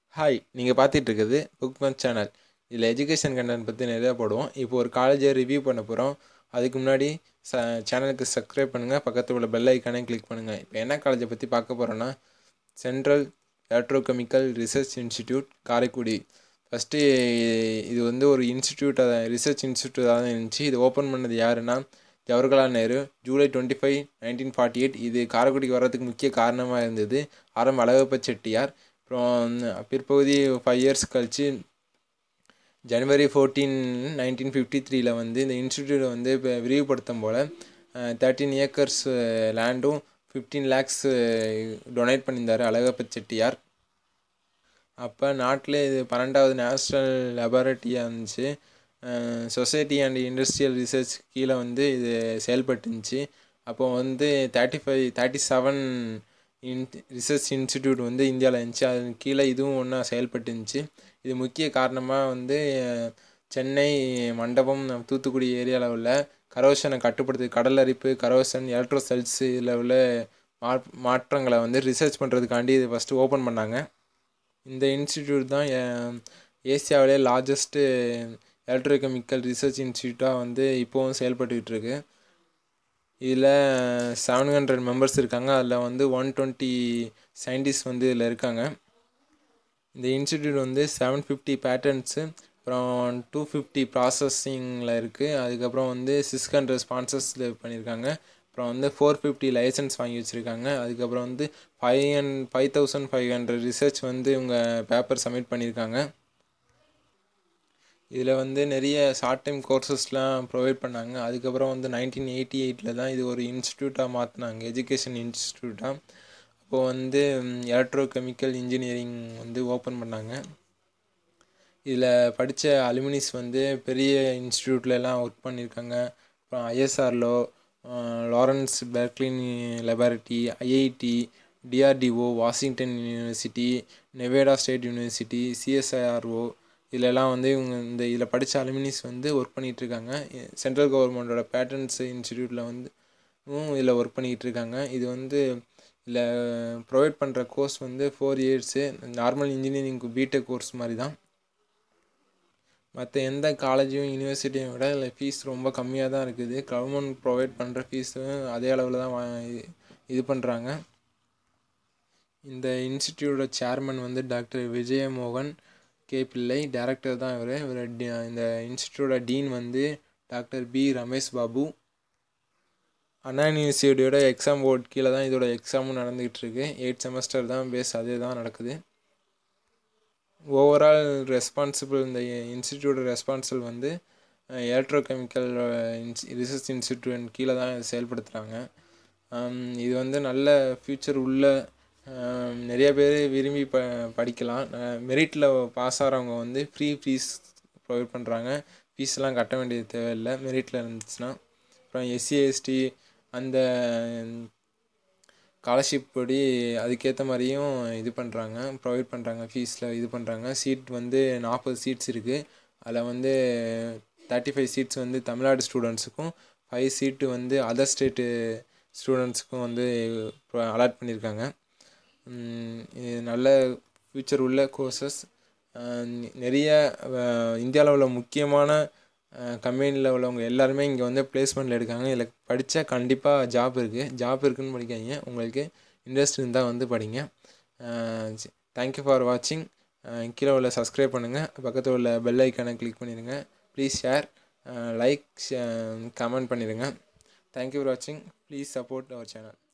hi நீங்கள் பார்த்துட்டு இருக்கிறது புக் மந்த் சேனல் இதில் எஜுகேஷன் கண்டென்ட் பற்றி நிறையா போடுவோம் இப்போ ஒரு காலேஜை ரிவ்யூ பண்ண போகிறோம் அதுக்கு முன்னாடி ச சேனலுக்கு சப்ஸ்கிரைப் பண்ணுங்கள் பக்கத்தில் உள்ள பெல் ஐக்கானே கிளிக் பண்ணுங்கள் இப்போ என்ன காலேஜை பற்றி பார்க்க போகிறோன்னா central electrochemical research institute Karaikudi first இது வந்து ஒரு இன்ஸ்டிடியூட் ரிசர்ச் இன்ஸ்டிடியூட்டாக தான் இருந்துச்சு இது ஓப்பன் பண்ணது யாருன்னா Jawaharlal Nehru July twenty five nineteen forty eight இது காரைக்குடிக்கு வர்றதுக்கு முக்கிய காரணமாக இருந்தது ஆரம் அழகப்ப செட்டியார் அப்புறம் பிற்பகுதி ஃபைவ் இயர்ஸ் கழிச்சு ஜனவரி ஃபோர்டீன் நைன்டீன் ஃபிஃப்டி த்ரீல வந்து இந்த இன்ஸ்டிடியூட்டை வந்து இப்போ விரிவுபடுத்தும் போல் தேர்ட்டீன் ஏக்கர்ஸ் லேண்டும் ஃபிஃப்டீன் லேக்ஸ் டொனேட் பண்ணியிருந்தார் அழகப்ப செட்டியார் அப்போ நாட்டில் இது பன்னெண்டாவது நேஷ்னல் லெபார்ட்டரியாக இருந்துச்சு சொசைட்டி அண்ட் இண்டஸ்ட்ரியல் ரிசர்ச் கீழே வந்து இது செயல்பட்டுருந்துச்சு அப்போ வந்து thirty five thirty seven in research institute வந்து இந்தியாவில் இருந்துச்சு அது கீழே இதுவும் ஒன்றா செயல்பட்டு இருந்துச்சு இது முக்கிய காரணமாக வந்து சென்னை மண்டபம் தூத்துக்குடி ஏரியாவில் உள்ள கரோஷனை கட்டுப்படுத்து கடல் அரிப்பு கரோஷன் எலக்ட்ரோ செல்ஸ் இதில் உள்ள மா மாற்றங்களை வந்து ரிசர்ச் பண்ணுறதுக்காண்டி இது ஃபஸ்ட்டு ஓப்பன் பண்ணாங்க இந்த இன்ஸ்டிடியூட் தான் ஏசியாவிலே லார்ஜஸ்ட்டு எலக்ட்ரோகெமிக்கல் ரிசர்ச் இன்ஸ்டியூட்டாக வந்து இப்போவும் செயல்பட்டுக்கிட்டு இருக்கு இதில் செவன் ஹண்ட்ரட் மெம்பர்ஸ் இருக்காங்க அதில் வந்து ஒன் டுவெண்ட்டி சயின்டிஸ்ட் வந்து இதில் இருக்காங்க இந்த இன்ஸ்டிடியூட் வந்து செவன் ஃபிஃப்டி பேட்டர்ன்ஸு அப்புறம் டூ ஃபிஃப்டி ப்ராசஸிங்கில் இருக்குது அதுக்கப்புறம் வந்து சிக்ஸ் ஹண்ட்ரட் ஸ்பான்சர்ஸில் பண்ணியிருக்காங்க அப்புறம் வந்து ஃபோர் ஃபிஃப்டி லைசன்ஸ் வாங்கி வச்சுருக்காங்க அதுக்கப்புறம் வந்து five hundred five thousand five hundred research வந்து இவங்க பேப்பர் சப்மிட் பண்ணியிருக்காங்க இதில் வந்து நிறைய ஷார்ட் டைம் கோர்சஸ்லாம் ப்ரொவைட் பண்ணாங்க அதுக்கப்புறம் வந்து நைன்டீன் எயிட்டி எயிட்டில் தான் இது ஒரு இன்ஸ்டியூட்டாக மாற்றினாங்க எஜுகேஷன் இன்ஸ்டியூட்டாக அப்போது வந்து எலக்ட்ரோ கெமிக்கல் இன்ஜினியரிங் வந்து ஓப்பன் பண்ணாங்க இதில் படித்த அலுமினிஸ் வந்து பெரிய இன்ஸ்டியூட்லலாம் ஒர்க் பண்ணியிருக்காங்க அப்புறம் ஐஎஸ்ஆர்லோ Lawrence Berkeley laboratory IIT DRDO Washington university Nevada state university CSIRO இதிலெல்லாம் வந்து இவங்க இந்த இதில் படித்த அலுமினிஸ் வந்து ஒர்க் பண்ணிகிட்ருக்காங்க சென்ட்ரல் கவர்மெண்ட்டோட பேட்டர்ன்ஸ் இன்ஸ்டிடியூட்டில் வந்து இதில் ஒர்க் பண்ணிக்கிட்டு இருக்காங்க இது வந்து இதில் ப்ரொவைட் பண்ணுற கோர்ஸ் வந்து ஃபோர் இயர்ஸு நார்மல் இன்ஜினியரிங்க்கு பிடெக் கோர்ஸ் மாதிரி தான் மற்ற எந்த காலேஜும் யூனிவர்சிட்டியும் விட இதில் ஃபீஸ் ரொம்ப கம்மியாக தான் இருக்குது கவர்மெண்ட் ப்ரொவைட் பண்ணுற ஃபீஸும் அதே அளவில் தான் வா இது பண்ணுறாங்க இந்த இன்ஸ்டிடியூட்டோட சேர்மன் வந்து doctor Vijayamohan K Pillai director தான் இவர் இவர் இந்த இன்ஸ்டியூட்டோட டீன் வந்து டாக்டர் பி ரமேஷ் பாபு அண்ணா யூனிவர்சிட்டியோட எக்ஸாம் போர்ட் கீழே தான் இதோட எக்ஸாமும் நடந்துக்கிட்டு இருக்கு எயிட் செமஸ்டர் தான் பேஸ் அதே தான் நடக்குது ஓவரால் ரெஸ்பான்சிபிள் இந்த இன்ஸ்டிடியூட் ரெஸ்பான்சிபிள் வந்து எலக்ட்ரோகெமிக்கல் இன்ஸ் ரிசர்ச் இன்ஸ்டிடியூட் கீழே தான் செயல்படுத்துகிறாங்க இது வந்து நல்ல ஃப்யூச்சர் உள்ள நிறைய பேர் விரும்பி ப படிக்கலாம் மெரிட்டில் பாஸ் ஆகிறவங்க வந்து ஃப்ரீ ஃபீஸ் ப்ரொவைட் பண்ணுறாங்க ஃபீஸ்லாம் கட்ட வேண்டியது தேவையில்லை மெரிட்டில் இருந்துச்சுன்னா அப்புறம் எஸ்சி எஸ்டி அந்த ஸ்காலர்ஷிப் படி அதுக்கேற்ற மாதிரியும் இது பண்ணுறாங்க ப்ரொவைட் பண்ணுறாங்க ஃபீஸில் இது பண்ணுறாங்க சீட் வந்து நாற்பது சீட்ஸ் இருக்குது அதில் வந்து தேர்ட்டி ஃபைவ் சீட்ஸ் வந்து தமிழ்நாடு ஸ்டூடெண்ட்ஸுக்கும் ஃபைவ் சீட்டு வந்து அதர் ஸ்டேட்டு ஸ்டூடெண்ட்ஸுக்கும் வந்து அலாட் பண்ணியிருக்காங்க இது நல்ல ஃப்யூச்சர் உள்ள கோர்சஸ் நிறைய இந்தியாவில் உள்ள முக்கியமான கம்பெனியில் உள்ளவங்க எல்லாருமே இங்கே வந்து பிளேஸ்மெண்ட்டில் எடுக்காங்க இதில் படித்தா கண்டிப்பாக ஜாப் இருக்குது ஜாப் இருக்குதுன்னு படிக்காதீங்க உங்களுக்கு இன்ட்ரெஸ்ட் இருந்தால் வந்து படிங்க தேங்க்யூ ஃபார் வாட்சிங் கீழே உள்ள சப்ஸ்கிரைப் பண்ணுங்கள் பக்கத்தில் உள்ள பெல் ஐக்கானை கிளிக் பண்ணிடுங்க ப்ளீஸ் ஷேர் லைக் கமெண்ட் பண்ணிடுங்க தேங்க்யூ ஃபார் வாட்சிங் ப்ளீஸ் சப்போர்ட் அவர் சேனல்